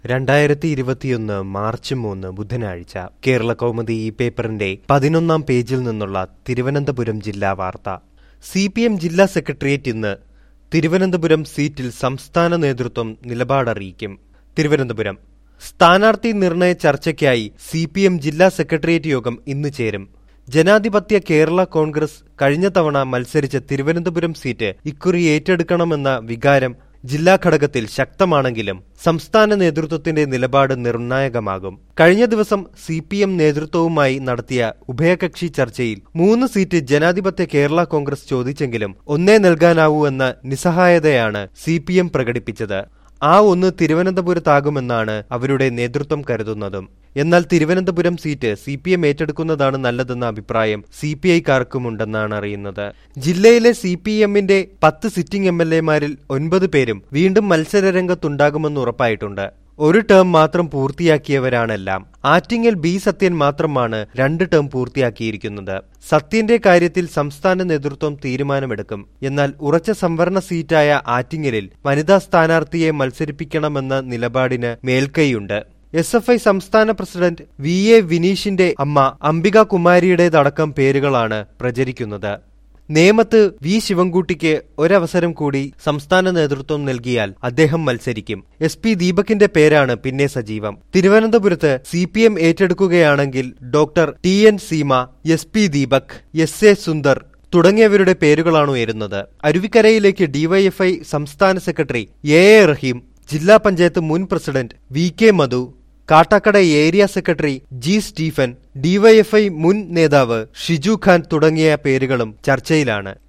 രണ്ടായിരത്തി ഇരുപത്തിയൊന്ന് മാർച്ച് മൂന്ന് ബുധനാഴ്ച കേരള കൗമുദി ഈ പേപ്പറിന്റെ പതിനൊന്നാം പേജിൽ നിന്നുള്ള തിരുവനന്തപുരം ജില്ലാ വാർത്ത സി പി എം ജില്ലാ സെക്രട്ടേറിയറ്റ് ഇന്ന് തിരുവനന്തപുരം സീറ്റിൽ സംസ്ഥാന നേതൃത്വം നിലപാടറിയിക്കും തിരുവനന്തപുരം സ്ഥാനാർത്ഥി നിർണയ ചർച്ചയ്ക്കായി സി പി എം ജില്ലാ സെക്രട്ടേറിയറ്റ് യോഗം ഇന്ന് ചേരും ജനാധിപത്യ കേരള കോൺഗ്രസ് കഴിഞ്ഞ തവണ മത്സരിച്ച തിരുവനന്തപുരം സീറ്റ് ഇക്കുറി ഏറ്റെടുക്കണമെന്ന വികാരം ജില്ലാ ഘടകത്തിൽ ശക്തമാണെങ്കിലും സംസ്ഥാന നേതൃത്വത്തിന്റെ നിലപാട് നിർണായകമാകും കഴിഞ്ഞ ദിവസം സി പി എം നേതൃത്വവുമായി നടത്തിയ ഉഭയകക്ഷി ചർച്ചയിൽ മൂന്ന് സീറ്റ് ജനാധിപത്യ കേരള കോൺഗ്രസ് ചോദിച്ചെങ്കിലും ഒന്നേ നൽകാനാവൂ എന്ന നിസ്സഹായതയാണ് സി പി എം പ്രകടിപ്പിച്ചത് ആ ഒന്ന് തിരുവനന്തപുരത്താകുമെന്നാണ് അവരുടെ നേതൃത്വം കരുതുന്നതും എന്നാൽ Thiruvananthapuram seat C P M ഏറ്റെടുക്കുന്നതാണ് നല്ലതെന്ന അഭിപ്രായം സി പി ഐക്കാർക്കുമുണ്ടെന്നാണ് അറിയുന്നത് ജില്ലയിലെ സി പി എമ്മിന്റെ പത്ത് സിറ്റിംഗ് എം എൽ എമാരിൽ ഒൻപത് പേരും വീണ്ടും മത്സരരംഗത്തുണ്ടാകുമെന്ന് ഉറപ്പായിട്ടുണ്ട് ഒരു ടേം മാത്രം പൂർത്തിയാക്കിയവരാണെല്ലാം ആറ്റിങ്ങൽ ബി സത്യൻ മാത്രമാണ് രണ്ട് ടേം പൂർത്തിയാക്കിയിരിക്കുന്നത് സത്യന്റെ കാര്യത്തിൽ സംസ്ഥാന നേതൃത്വം തീരുമാനമെടുക്കും എന്നാൽ ഉറച്ച സംവരണ സീറ്റായ ആറ്റിങ്ങലിൽ വനിതാ സ്ഥാനാർത്ഥിയെ മത്സരിപ്പിക്കണമെന്ന നിലപാടിന് മേൽക്കൈയുണ്ട് എസ് എഫ് ഐ സംസ്ഥാന പ്രസിഡന്റ് വി എ വിനീഷിന്റെ അമ്മ അംബിക കുമാരിയുടേതടക്കം പേരുകളാണ് പ്രചരിക്കുന്നത് നേമത്ത് വി ശിവൻകുട്ടിക്ക് ഒരവസരം കൂടി സംസ്ഥാന നേതൃത്വം നൽകിയാൽ അദ്ദേഹം മത്സരിക്കും എസ് പി ദീപകിന്റെ പേരാണ് പിന്നെ സജീവം തിരുവനന്തപുരത്ത് സി പി എം ഏറ്റെടുക്കുകയാണെങ്കിൽ doctor T N Seema S P Deepak S A Sundar തുടങ്ങിയവരുടെ പേരുകളാണ് ഉയരുന്നത് അരുവിക്കരയിലേക്ക് ഡിവൈഎഫ്ഐ സംസ്ഥാന സെക്രട്ടറി എ എ റഹീം ജില്ലാ പഞ്ചായത്ത് മുൻ president V K Madhu Kattakada area secretary G Stephen DYFI മുൻ നേതാവ് ഷിജു ഖാൻ തുടങ്ങിയ പേരുകളും ചർച്ചയിലാണ്